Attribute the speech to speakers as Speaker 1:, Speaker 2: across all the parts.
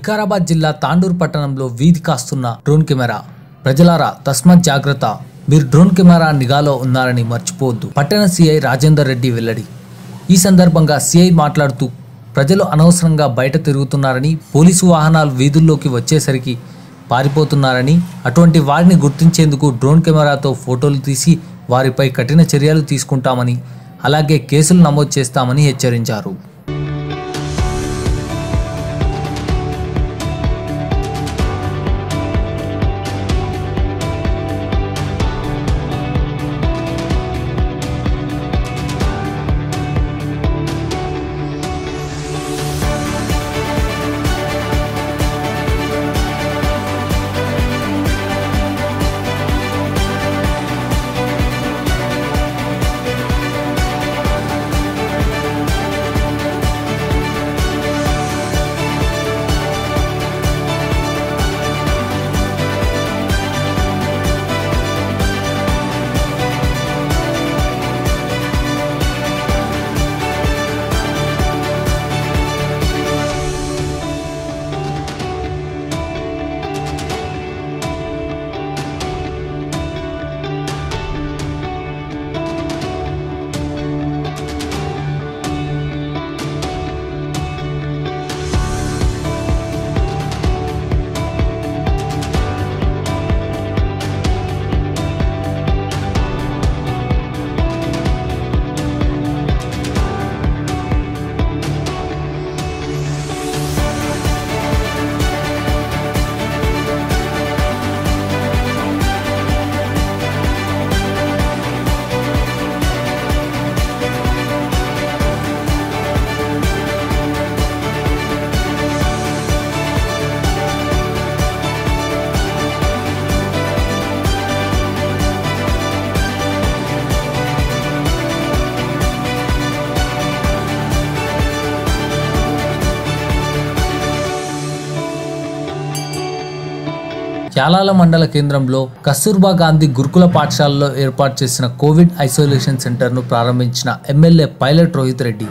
Speaker 1: వికారాబాద్ జిల్లా తాండూరు పట్టణంలో వీధి కాస్తున్న డ్రోన్ కెమెరా ప్రజలారా తస్మాత్ జాగ్రత్త మీరు డ్రోన్ కెమెరా నిఘాలో ఉన్నారని మర్చిపోవద్దు పట్టణ సిఐ రాజేందర్ రెడ్డి వెల్లడి ఈ సందర్భంగా సిఐ మాట్లాడుతూ ప్రజలు అనవసరంగా బయట తిరుగుతున్నారని పోలీసు వాహనాలు వీధుల్లోకి వచ్చేసరికి పారిపోతున్నారని అటువంటి వారిని గుర్తించేందుకు డ్రోన్ కెమెరాతో ఫోటోలు తీసి వారిపై కఠిన చర్యలు తీసుకుంటామని అలాగే కేసులు నమోదు చేస్తామని హెచ్చరించారు యాలాల మండల కేంద్రంలో కస్తూర్బా గాంధీ గురుకుల పాఠశాలలో ఏర్పాటు చేసిన కోవిడ్ ఐసోలేషన్ సెంటర్ను ప్రారంభించిన ఎమ్మెల్యే పైలట్ రోహిత్ రెడ్డి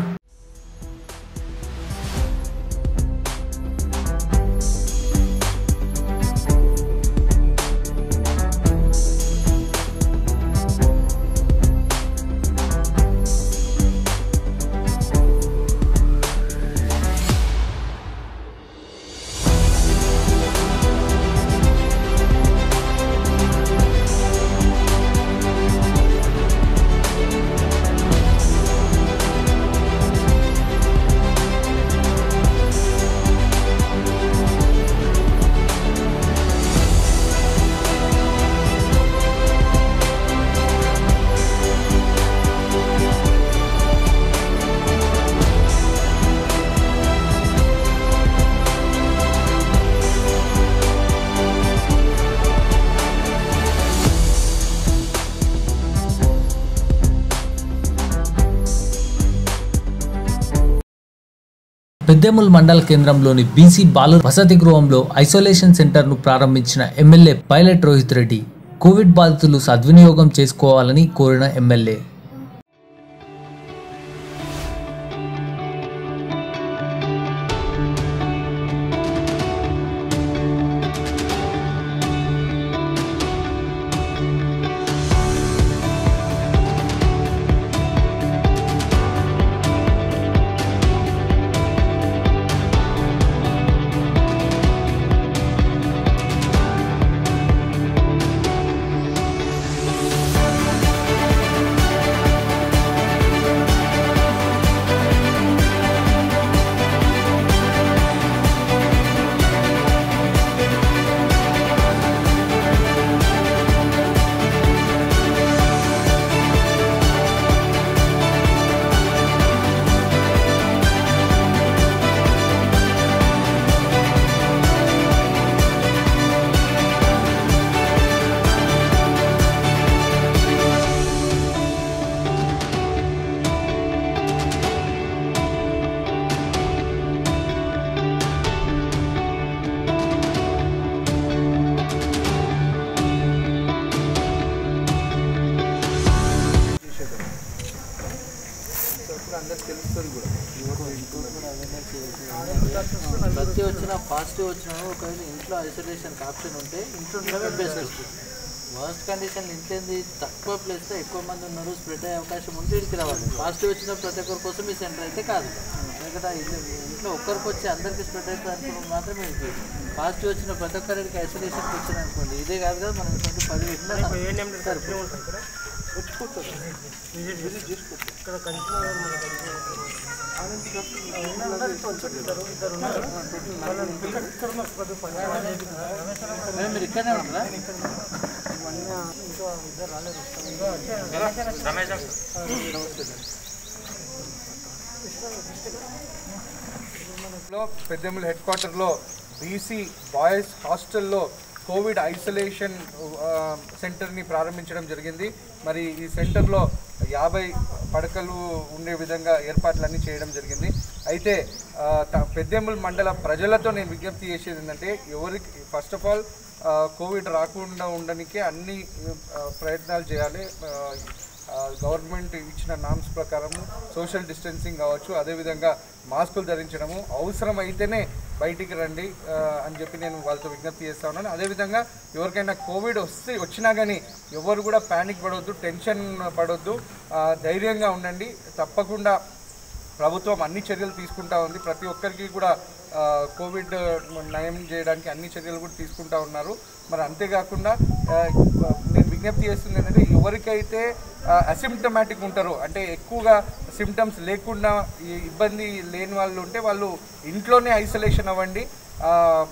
Speaker 1: పెద్దేముల్ మండల కేంద్రంలోని బీసీ బాలు వసతి గృహంలో ఐసోలేషన్ సెంటర్ను ప్రారంభించిన MLA pilot Rohith Reddy Covid బాధితులు సద్వినియోగం చేసుకోవాలని కోరిన ఎమ్మెల్యే
Speaker 2: వచ్చినా పాజిటివ్ వచ్చినా ఒకవేళ ఇంట్లో ఐసోలేషన్ ఆప్షన్ ఉంటే ఇంట్లో ఉండడమే బెస్ట్ వర్స్ట్ కండిషన్ ఇంకేంది తక్కువ ప్లేస్లో ఎక్కువ మంది ఉన్నారు స్ప్రెడ్ అయ్యే అవకాశం ఉంటే ఇక్కడికి రావాలి పాజిటివ్ వచ్చిన ప్రతి ఒక్కరి కోసం ఈ సెంటర్ అయితే కాదు ఎందుకంటే ఇల్లు ఇంట్లో ఒక్కరికి వచ్చి అందరికీ స్ప్రెడ్ అవుతుంది అనుకున్నప్పుడు మాత్రమే ఇది పాజిటివ్ వచ్చిన ప్రతి ఒక్కరికి ఐసోలేషన్కి వచ్చింది అనుకోండి ఇదే కాదు కదా మనం ఇటువంటి పది పెట్టినా సరిపోతుంది. మేము మీరు ఇక్కడనే ఉన్నారా
Speaker 3: లో పెద్దెమ్మల హెడ్ క్వార్టర్లో బీసీ బాయ్స్ హాస్టల్లో కోవిడ్ ఐసోలేషన్ ఆ, సెంటర్ని ప్రారంభించడం జరిగింది మరి ఈ సెంటర్లో యాభై పడకలు ఉండే విధంగా ఏర్పాట్లన్నీ చేయడం జరిగింది అయితే ఆ, త- పెద్దెమ్మల మండల ప్రజలతో నేను విజ్ఞప్తి చేసేది ఏంటంటే ఎవరికి ఫస్ట్ ఆఫ్ ఆల్ కోవిడ్ రాకుండా ఉండడానికి అన్ని ఆ, ప్రయత్నాలు చేయాలి ఆ, ఆ, గవర్నమెంట్ ఇచ్చిన నామ్స్ ప్రకారము సోషల్ డిస్టెన్సింగ్ కావచ్చు అదేవిధంగా మాస్కులు ధరించడము అవసరం అయితేనే బయటికి రండి ఆ, అని చెప్పి నేను వాళ్ళతో విజ్ఞప్తి చేస్తా ఉన్నాను అదేవిధంగా ఎవరికైనా కోవిడ్ వస్తే వచ్చినా కానీ ఎవరు కూడా ప్యానిక్ పడవద్దు టెన్షన్ పడవద్దు ఆ, ధైర్యంగా ఉండండి తప్పకుండా ప్రభుత్వం అన్ని చర్యలు తీసుకుంటా ఉంది ప్రతి ఒక్కరికి కూడా ఆ, కోవిడ్ నయం చేయడానికి అన్ని చర్యలు కూడా తీసుకుంటా ఉన్నారు మరి అంతేకాకుండా ఆ, నేను విజ్ఞప్తి చేస్తుంది ఏంటంటే ఎవరికైతే అసిమ్టమాటిక్ ఉంటారో అంటే ఎక్కువగా సిమ్టమ్స్ లేకుండా ఈ ఇబ్బంది లేని వాళ్ళు ఉంటే వాళ్ళు ఇంట్లోనే ఐసోలేషన్ అవ్వండి ఆ,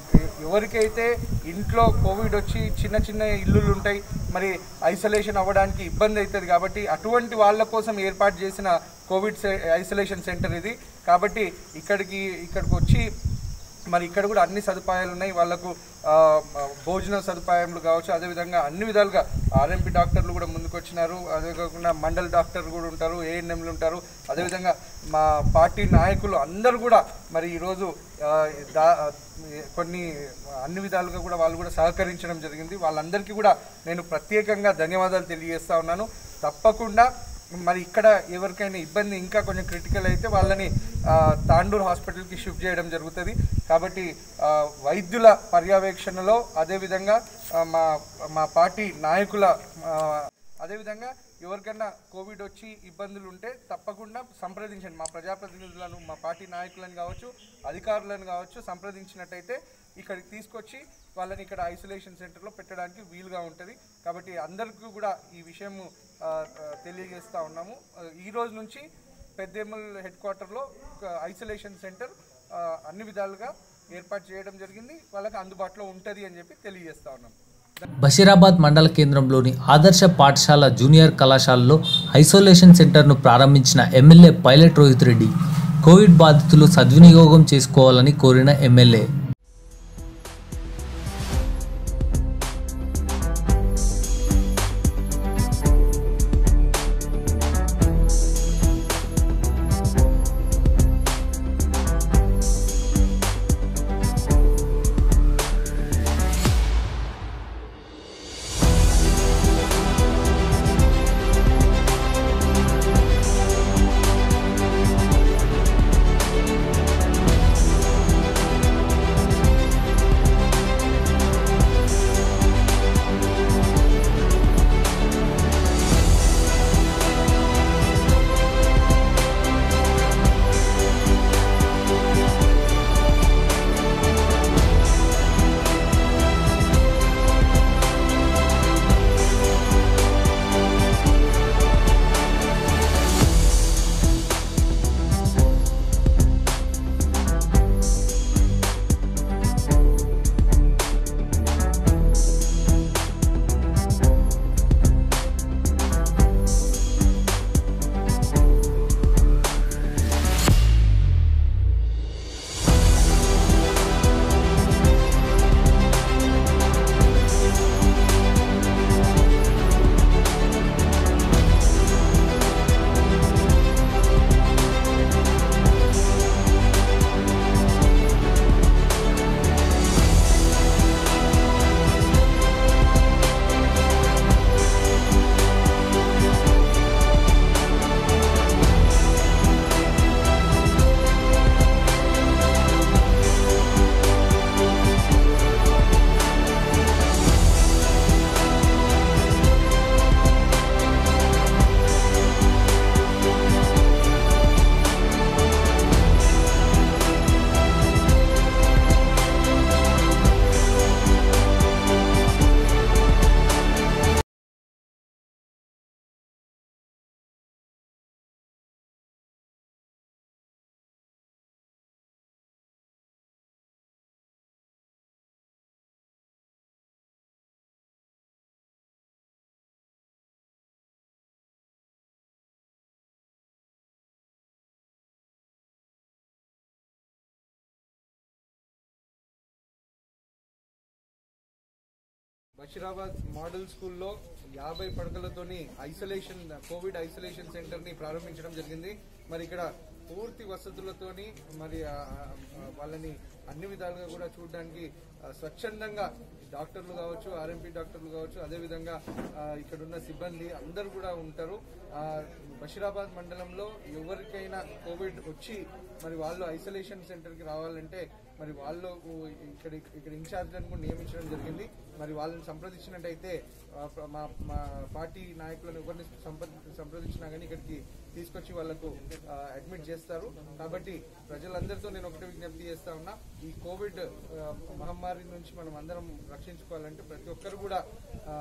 Speaker 3: ఎవరికైతే ఇంట్లో కోవిడ్ వచ్చి చిన్న చిన్న ఇల్లులు ఉంటాయి మరి ఐసోలేషన్ అవ్వడానికి ఇబ్బంది అవుతుంది కాబట్టి అటువంటి వాళ్ళ కోసం ఏర్పాటు చేసిన కోవిడ్ సె- ఐసోలేషన్ సెంటర్ ఇది కాబట్టి ఇక్కడికి ఇక్కడికి వచ్చి మరి ఇక్కడ కూడా అన్ని సదుపాయాలు ఉన్నాయి వాళ్ళకు ఆ, భోజన సదుపాయాలు కావచ్చు అదేవిధంగా అన్ని విధాలుగా ఆర్ఎంపీ డాక్టర్లు కూడా ముందుకు వచ్చినారు అదే కాకుండా మండల్ డాక్టర్లు కూడా ఉంటారు ఏఎన్ఎంలు ఉంటారు అదేవిధంగా మా పార్టీ నాయకులు అందరూ కూడా మరి ఈరోజు ఆ, దా కొన్ని అన్ని విధాలుగా కూడా వాళ్ళు కూడా సహకరించడం జరిగింది వాళ్ళందరికీ కూడా నేను ప్రత్యేకంగా ధన్యవాదాలు తెలియజేస్తా ఉన్నాను తప్పకుండా మరి ఇక్కడ ఎవరికైనా ఇబ్బంది ఇంకా కొంచెం క్రిటికల్ అయితే వాళ్ళని ఆ, తాండూరు హాస్పిటల్కి షిఫ్ట్ చేయడం జరుగుతుంది కాబట్టి ఆ, వైద్యుల పర్యవేక్షణలో అదేవిధంగా ఆ, మా మా పార్టీ నాయకుల ఆ, అదేవిధంగా ఎవరికైనా కోవిడ్ వచ్చి ఇబ్బందులు ఉంటే తప్పకుండా సంప్రదించండి మా ప్రజాప్రతినిధులను మా పార్టీ నాయకులను కావచ్చు అధికారులను కావచ్చు సంప్రదించినట్టయితే ఇక్కడికి తీసుకొచ్చి వాళ్ళని ఇక్కడ ఐసోలేషన్ సెంటర్లో పెట్టడానికి వీలుగా ఉంటుంది కాబట్టి అందరికీ కూడా ఈ విషయం ఆ, ఆ, తెలియజేస్తా ఉన్నాము ఆ, ఈ రోజు నుంచి పెద్దేముల్ హెడ్ క్వార్టర్లో ఒక ఐసోలేషన్ సెంటర్ ఆ, అన్ని విధాలుగా ఏర్పాటు చేయడం జరిగింది వాళ్ళకి అందుబాటులో ఉంటుంది అని చెప్పి తెలియజేస్తా ఉన్నాం
Speaker 1: బషీరాబాద్ మండల కేంద్రంలోని ఆదర్శ పాఠశాల జూనియర్ కళాశాలలో ఐసోలేషన్ సెంటర్ను ప్రారంభించిన MLA pilot Rohith Reddy Covid బాధితులు సద్వినియోగం చేసుకోవాలని కోరిన ఎమ్మెల్యే
Speaker 3: బషీరాబాద్ మోడల్ స్కూల్లో యాభై పడకలతోని ఐసోలేషన్ కోవిడ్ ఐసోలేషన్ సెంటర్ ని ప్రారంభించడం జరిగింది మరి ఇక్కడ పూర్తి వసతులతోని మరి ఆ, ఆ, వాళ్ళని అన్ని విధాలుగా కూడా చూడడానికి ఆ, స్వచ్ఛందంగా డాక్టర్లు కావచ్చు ఆర్ఎంపీ డాక్టర్లు కావచ్చు అదేవిధంగా ఆ, ఇక్కడ ఉన్న సిబ్బంది అందరూ కూడా ఉంటారు ఆ, బషీరాబాద్ మండలంలో ఎవరికైనా కోవిడ్ వచ్చి మరి వాళ్ళు ఐసోలేషన్ సెంటర్కి రావాలంటే మరి వాళ్ళు ఇక్కడ ఇక్కడ ఇన్ఛార్జ్లను కూడా నియమించడం జరిగింది మరి వాళ్ళని సంప్రదించినట్టయితే ఆ, ప్ర- మా మా పార్టీ నాయకులను ఎవరిని సంప్ర- సంప్రదించినా కానీ ఇక్కడికి తీసుకొచ్చి వాళ్ళకు ఆ, అడ్మిట్ చేస్తారు కాబట్టి ప్రజలందరితో నేను ఒకటే విజ్ఞప్తి చేస్తా ఉన్నా ఈ కోవిడ్ ఆ, మహమ్మారి నుంచి మనం అందరం రక్షించుకోవాలంటే ప్రతి ఒక్కరు కూడా ఆ,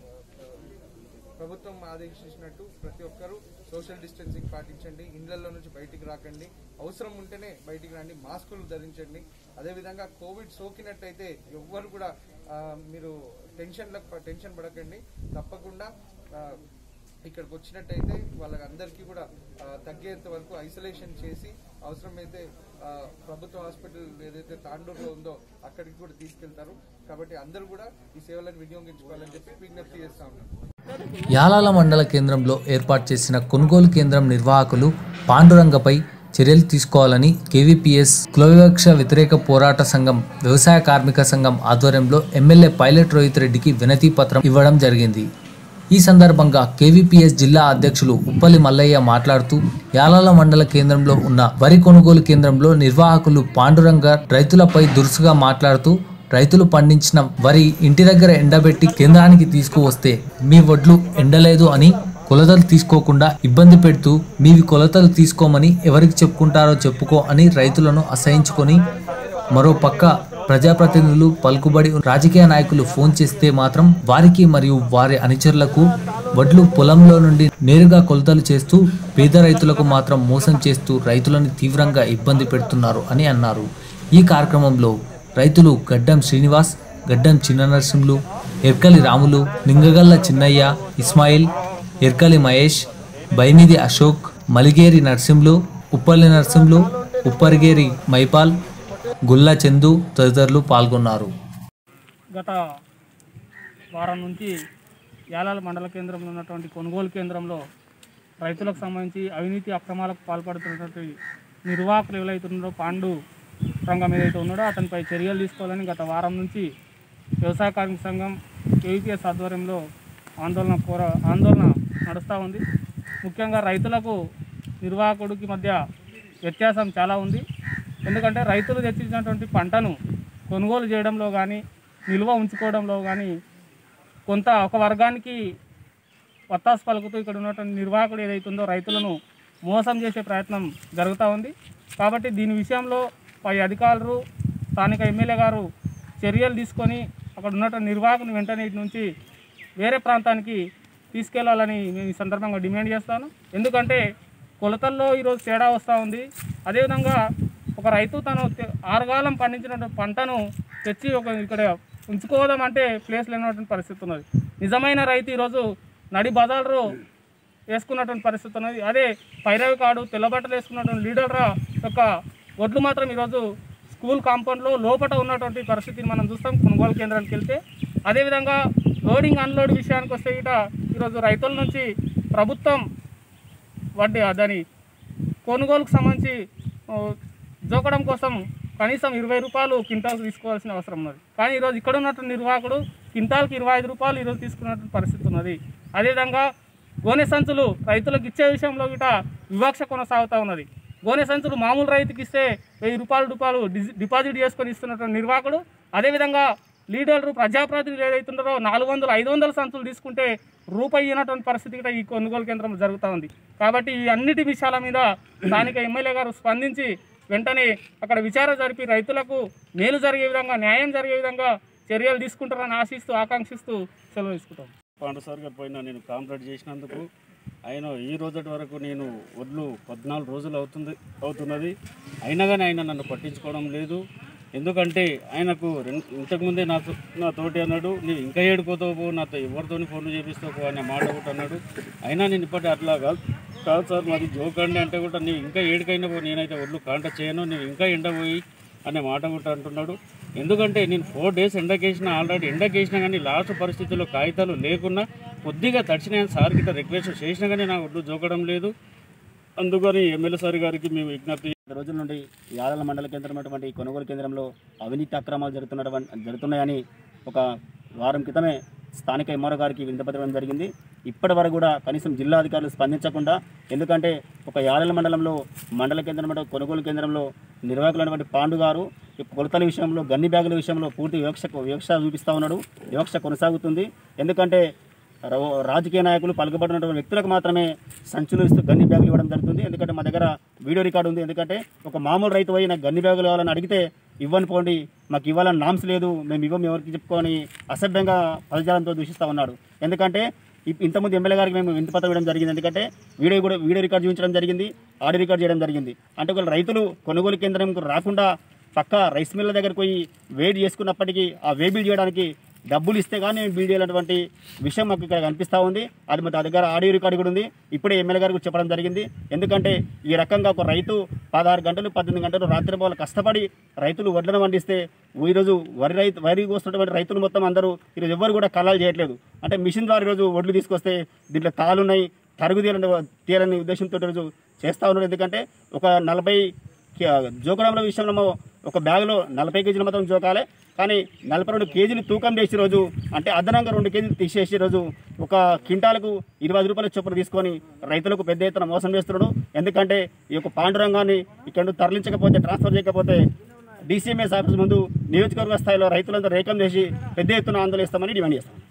Speaker 3: ప్రభుత్వం ఆదేశించినట్టు ప్రతి ఒక్కరూ సోషల్ డిస్టెన్సింగ్ పాటించండి ఇళ్లలో నుంచి బయటికి రాకండి అవసరం ఉంటేనే బయటికి రండి మాస్కులు ధరించండి అదేవిధంగా కోవిడ్ సోకినట్టయితే ఎవ్వరు కూడా ఆ, మీరు టెన్షన్లకు టెన్షన్ పడకండి తప్పకుండా ఆ, ఇక్కడికి వచ్చినట్టయితే వాళ్ళకి అందరికీ కూడా ఆ, తగ్గేంత వరకు ఐసోలేషన్ చేసి అవసరమైతే ఆ, ప్రభుత్వ హాస్పిటల్ ఏదైతే తాండూరులో ఉందో అక్కడికి కూడా తీసుకెళ్తారు కాబట్టి అందరూ కూడా ఈ సేవలను వినియోగించుకోవాలని చెప్పి విజ్ఞప్తి చేస్తా ఉన్నాను
Speaker 1: యాలాల మండల కేంద్రంలో ఏర్పాటు చేసిన కొనుగోలు కేంద్రం నిర్వాహకులు పాండురంగపై చర్యలు తీసుకోవాలని కేవీపీఎస్ కులవివక్ష వ్యతిరేక పోరాట సంఘం వ్యవసాయ కార్మిక సంఘం ఆధ్వర్యంలో ఎమ్మెల్యే పైలట్ రోహిత్ రెడ్డికి వినతి పత్రం ఇవ్వడం జరిగింది ఈ సందర్భంగా కేవీపీఎస్ జిల్లా అధ్యక్షులు ఉప్పలి మల్లయ్య మాట్లాడుతూ యాలాల మండల కేంద్రంలో ఉన్న వరి కొనుగోలు కేంద్రంలో నిర్వాహకులు పాండురంగ రైతులపై దురుసుగా మాట్లాడుతూ రైతులు పండించిన వరి ఇంటి దగ్గర ఎండబెట్టి కేంద్రానికి తీసుకువస్తే మీ వడ్లు ఎండలేదు అని కొలతలు తీసుకోకుండా ఇబ్బంది పెడుతూ మీవి కొలతలు తీసుకోమని ఎవరికి చెప్పుకుంటారో చెప్పుకో అని రైతులను అసహించుకొని మరో పక్క ప్రజాప్రతినిధులు పలుకుబడి రాజకీయ నాయకులు ఫోన్ చేస్తే మాత్రం వారికి మరియు వారి అనుచరులకు వడ్లు పొలంలో నుండి నేరుగా కొలతలు చేస్తూ పేద రైతులకు మాత్రం మోసం చేస్తూ రైతులను తీవ్రంగా ఇబ్బంది పెడుతున్నారు అని అన్నారు ఈ కార్యక్రమంలో రైతులు గడ్డం శ్రీనివాస్ గడ్డం చిన్న నరసింహులు ఎర్కలి రాములు నింగగల్ల చిన్నయ్య ఇస్మాయిల్ ఎర్కలి మహేష్ బైనిది అశోక్ మలిగేరి నరసింహులు ఉప్పల్లి నరసింహులు ఉప్పరిగేరి మైపాల్ గుల్లా చందు తదితరులు పాల్గొన్నారు
Speaker 4: గత వారం నుంచి యాలాల మండల కేంద్రంలో ఉన్నటువంటి కొనుగోలు కేంద్రంలో రైతులకు సంబంధించి అవినీతి అక్రమాలకు పాల్పడుతున్నటువంటి నిర్వాహకులు ఎవరైతున్నారో పాండు రంగం ఏదైతే ఉన్నాడో అతనిపై చర్యలు తీసుకోవాలని గత వారం నుంచి వ్యవసాయ కార్మిక సంఘం కేవీపీఎస్ ఆధ్వర్యంలో ఆందోళన పోరా ఆందోళన నడుస్తూ ఉంది ముఖ్యంగా రైతులకు నిర్వాహకుడికి మధ్య వ్యత్యాసం చాలా ఉంది ఎందుకంటే రైతులు తెచ్చించినటువంటి పంటను కొనుగోలు చేయడంలో కానీ నిల్వ ఉంచుకోవడంలో కానీ కొంత ఒక వర్గానికి వత్తాసు పలుకుతూ ఇక్కడ ఉన్నటువంటి నిర్వాహకుడు ఏదైతుందో రైతులను మోసం చేసే ప్రయత్నం జరుగుతూ ఉంది కాబట్టి దీని విషయంలో పై అధికారులు స్థానిక ఎమ్మెల్యే గారు చర్యలు తీసుకొని అక్కడ ఉన్నటువంటి నిర్వాహకుని వెంటనే ఇటు నుంచి వేరే ప్రాంతానికి తీసుకెళ్లాలని నేను ఈ సందర్భంగా డిమాండ్ చేస్తాను ఎందుకంటే కొలతల్లో ఈరోజు తేడా వస్తూ ఉంది అదేవిధంగా ఒక రైతు తను తె- ఆరుగాలం పండించిన పంటను తెచ్చి ఒక ఇక్కడ ఉంచుకోవడం అంటే ప్లేస్ లేనటువంటి పరిస్థితి ఉన్నది నిజమైన రైతు ఈరోజు నడి బజార్లో వేసుకున్నటువంటి పరిస్థితి ఉన్నది అదే పైరవి కాడు తెల్లబట్టలు వేసుకున్నటువంటి లీడర్ల యొక్క ఒడ్లు మాత్రం ఈరోజు స్కూల్ కాంపౌండ్లో లోపల ఉన్నటువంటి పరిస్థితిని మనం చూస్తాం కొనుగోలు కేంద్రానికి వెళ్తే అదేవిధంగా లోడింగ్ అన్లోడ్ విషయానికి వస్తే ఇట ఈరోజు రైతుల నుంచి ప్రభుత్వం వడ్డీ దాని కొనుగోలుకు సంబంధించి ఆ, జోకడం కోసం కనీసం ఇరవై రూపాయలు క్వింటాల్కి తీసుకోవాల్సిన అవసరం ఉన్నది కానీ ఈరోజు ఇక్కడ ఉన్నటువంటి నిర్వాహకుడు క్వింటాల్కి ఇరవై ఐదు రూపాయలు ఈరోజు తీసుకున్నటువంటి పరిస్థితి ఉన్నది అదేవిధంగా గోనె సంచులు రైతులకు ఇచ్చే విషయంలో గిట వివక్ష కొనసాగుతూ ఉన్నది గోనె సంచులు మామూలు రైతుకి ఇస్తే వెయ్యి రూపాయలు రూపాయలు డిజి- డిపాజిట్ చేసుకొని ఇస్తున్నటువంటి నిర్వాహకుడు అదేవిధంగా లీడర్లు ప్రజాప్రతినిధులు ఏదైతుంటారో నాలుగు వందలు ఐదు వందల సంచులు తీసుకుంటే రూపాయి ఇవ్వనటువంటి పరిస్థితి కూడా ఈ కొనుగోలు కేంద్రం జరుగుతూ ఉంది కాబట్టి ఈ అన్నిటి విషయాల మీద స్థానిక ఎమ్మెల్యే గారు స్పందించి వెంటనే అక్కడ విచారణ జరిపి రైతులకు మేలు జరిగే విధంగా న్యాయం జరిగే విధంగా చర్యలు తీసుకుంటారని ఆశిస్తూ ఆకాంక్షిస్తూ సెలవు తీసుకుంటాం
Speaker 5: పాండు సార్ గారి పైన నేను కాంప్లైంట్ చేసినందుకు ఆయన ఈ రోజటి వరకు నేను వడ్లు పద్నాలుగు రోజులు అవుతుంది అవుతున్నది అయినా కానీ ఆయన నన్ను పట్టించుకోవడం లేదు ఎందుకంటే ఆయనకు రెం- ఇంతకుముందే నాకు నా తోటి అన్నాడు నీవు ఇంకా ఏడుకోతావు పో నాతో ఎవరితోని ఫోన్లు చేపిస్తావు పో అనే మాట ఒకటి అన్నాడు అయినా నేను ఇప్పటి అట్లా కాదు కాదు సార్ మాది జోకండి అంటే కూడా నీవు ఇంకా ఏడుకైనా పో నేనైతే ఒళ్ళు కాంట చేయను నీవు ఇంకా ఎండపోయి అనే మాట కూడా అంటున్నాడు ఎందుకంటే నేను ఫోర్ డేస్ ఎండకేసిన ఆల్రెడీ ఎండకేసినా కానీ లాస్ట్ పరిస్థితుల్లో కాగితాలు లేకున్నా కొద్దిగా తడిచిన సార్ గిట్ట రిక్వెస్ట్ చేసినా కానీ నా ఒడ్డు జోకడం లేదు అందుకని ఎమ్మెల్యే సార్ గారికి మేము విజ్ఞప్తి
Speaker 6: రోజుల నుండి యాదల మండల కేంద్రమైనటువంటి ఈ కొనుగోలు కేంద్రంలో అవినీతి అక్రమాలు జరుగుతున్నటువంటి జరుగుతున్నాయని ఒక వారం క్రితమే స్థానిక ఎంఆర్ఓ గారికి వినతిపత్రం జరిగింది ఇప్పటి వరకు కూడా కనీసం జిల్లా అధికారులు స్పందించకుండా ఎందుకంటే ఒక యాదల మండలంలో మండల కేంద్రం కొనుగోలు కేంద్రంలో నిర్వాహకులైనటువంటి పాండు గారు ఈ కొలతల విషయంలో గన్ని బ్యాగుల విషయంలో పూర్తి వివక్ష వివక్ష చూపిస్తూ ఉన్నాడు వివక్ష కొనసాగుతుంది ఎందుకంటే ర- రాజకీయ నాయకులు పలుకుబడినటువంటి వ్యక్తులకు మాత్రమే సంచులు ఇస్తూ గన్ని బ్యాగులు ఇవ్వడం జరుగుతుంది ఎందుకంటే మా దగ్గర వీడియో రికార్డు ఉంది ఎందుకంటే ఒక మామూలు రైతు పోయి నాకు గన్ని బ్యాగులు కావాలని అడిగితే ఇవ్వని పోండి మాకు ఇవ్వాలని నామ్స్ లేదు మేము ఇవ్వం ఎవరికి చెప్పుకొని అసభ్యంగా పదజాలంతో దూషిస్తూ ఉన్నాడు ఎందుకంటే ఇప్- ఇంతకుముందు ఎమ్మెల్యే గారికి మేము వింత పత్రం ఇవ్వడం జరిగింది ఎందుకంటే వీడియో కూడా వీడియో రికార్డు చూపించడం జరిగింది ఆడియో రికార్డ్ చేయడం జరిగింది అంటే ఒకవేళ రైతులు కొనుగోలు కేంద్రంకు రాకుండా పక్క రైస్ మిల్ల దగ్గరికి పోయి వేడి చేసుకున్నప్పటికీ ఆ వేబిల్ చేయడానికి డబ్బులు ఇస్తే కానీ మేము బిల్ చేయాలన్నటువంటి విషయం మాకు ఇక్కడ కనిపిస్తూ ఉంది అది మా దగ్గర ఆడియో రికార్డు కూడా ఉంది ఇప్పుడే ఎమ్మెల్యే గారికి చెప్పడం జరిగింది ఎందుకంటే ఈ రకంగా ఒక రైతు పదహారు గంటలు పద్దెనిమిది గంటలు రాత్రి పోవాలి కష్టపడి రైతులు వడ్లను పండిస్తే ఈరోజు వరి రైతు వరి కోస్తున్నటువంటి రైతులు మొత్తం అందరూ ఈరోజు ఎవరు కూడా కళాలు చేయట్లేదు అంటే మిషన్ ద్వారా ఈరోజు వడ్లు తీసుకొస్తే దీంట్లో తాలున్నాయి తరుగు తీయాలని తీయాలని ఉద్దేశంతో ఈరోజు చేస్తూ ఉన్నారు ఎందుకంటే ఒక నలభై కే- జోకడంలో విషయంలో ఒక బ్యాగులో నలభై కేజీలు మాత్రం జోకాలి కానీ నలభై రెండు కేజీలు తూకం చేసే రోజు అంటే అదనంగా రెండు కేజీలు తీసేసే రోజు ఒక క్వింటాలకు ఇరవై ఐదు రూపాయల చొప్పున తీసుకొని రైతులకు పెద్ద ఎత్తున మోసం చేస్తున్నాడు ఎందుకంటే ఈ యొక్క పాండురంగాన్ని ఇక్కడ నుండి తరలించకపోతే ట్రాన్స్ఫర్ చేయకపోతే డీసీఎంఎస్ ఆఫీస్ ముందు నియోజకవర్గ స్థాయిలో రైతులంతా రేకం చేసి పెద్ద ఎత్తున ఆందోళన ఇస్తామని డిమాండ్ చేస్తాం